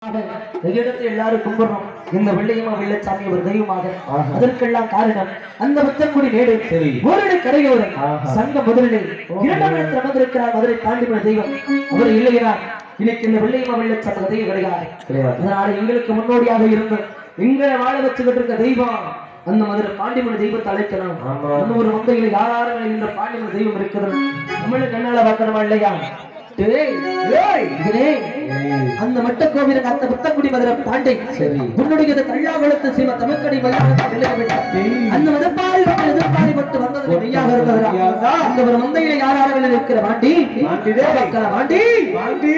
இடத்தை எல்லாரும் கும்பிடுறோம் இந்த வெள்ளையம்மா வெள்ளச்சாமி ஒரு தெய்வமாக ஆஹா. அதற்கெல்லாம் காரணம் அந்த முத்தங்குடி நேடு சரி. ஊரடி கரையோரம் ஆஹா. சங்க முதலிலே ஓ. இரண்டாம் இடத்தில் அமர்ந்திருக்கிறார் மதுரை பாண்டிமன தெய்வம் அவர் இல்லையா இன்னைக்கு இந்த வெள்ளையம்மா வெள்ளச்சாமி தெய்வம் கிடையாது கிடையாது அதனால எங்களுக்கு முன்னோடியாக இருந்து எங்களை வாழ வச்சுக்கிட்டு இருக்க தெய்வம் அந்த மதுரை பாண்டிமன தெய்வத்தை அழைக்கணும் ஆமா. அந்த ஒரு மந்தையில யாரும் இந்த பாண்டிமன தெய்வம் இருக்குது நம்மளுக்கு கண்ணால பார்க்கணுமா இல்லையா டேய், டேய், இதுலே, அந்த மட்ட கோவிலுக்கு அந்த புத்தக்குடி மதுரை தாண்டி சரி. உன்னுடைய கல்லாகுளத்து சிவ தமிழ்கடி மலையாளத்தை வெளியே விட்டார் அந்த மதப்பாரி மற்றும் எதிர்ப்பாரி மட்டும் வந்தது மெய்யாக இருந்ததா அந்த ஒரு மந்தையில யாராவது இருக்கிற மாட்டி மாட்டிதே. மக்கள மாட்டி பாண்டி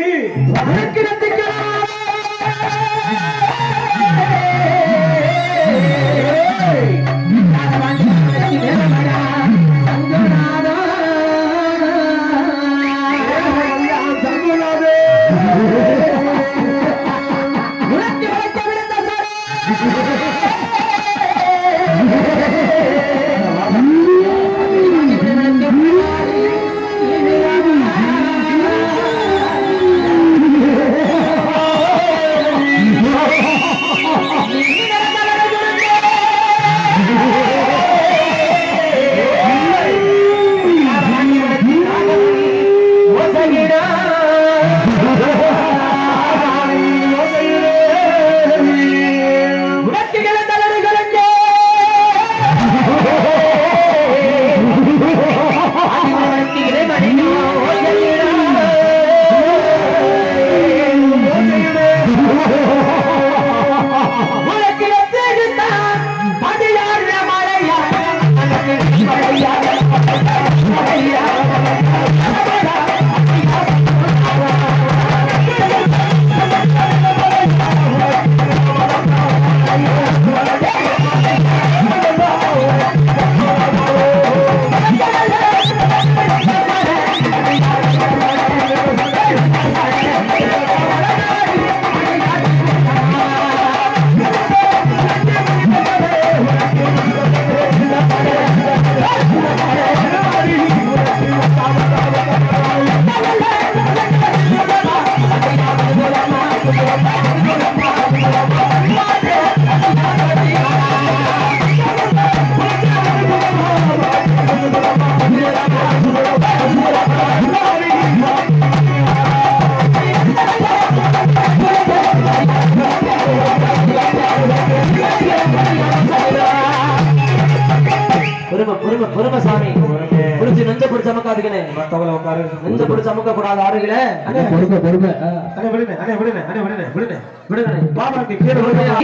பொறுமை பொறுமை பொறுமை சாமி புடிச்சு நெஞ்ச பிடிச்ச அமக்காதுக்கனே மத்தவங்கள உட்காரு நெஞ்ச பிடிச்ச அமக்க கூடாது ஆறுகளே பொறுமை பொறுமை அண்ணே விடுனே அண்ணே விடுனே அண்ணே விடுனே விடுனே விடுங்கண்ணே பாபாட்டி கீழே விடுனே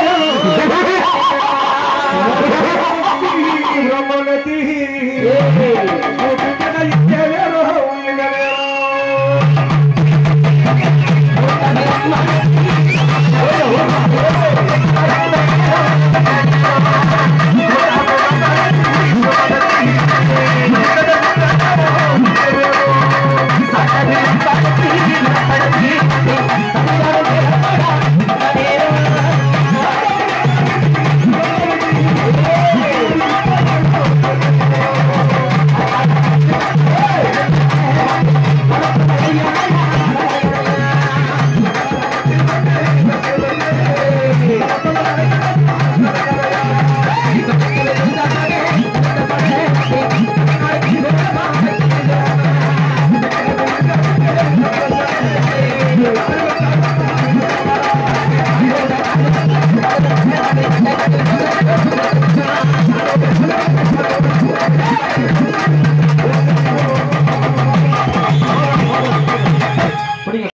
பிரம்மணதி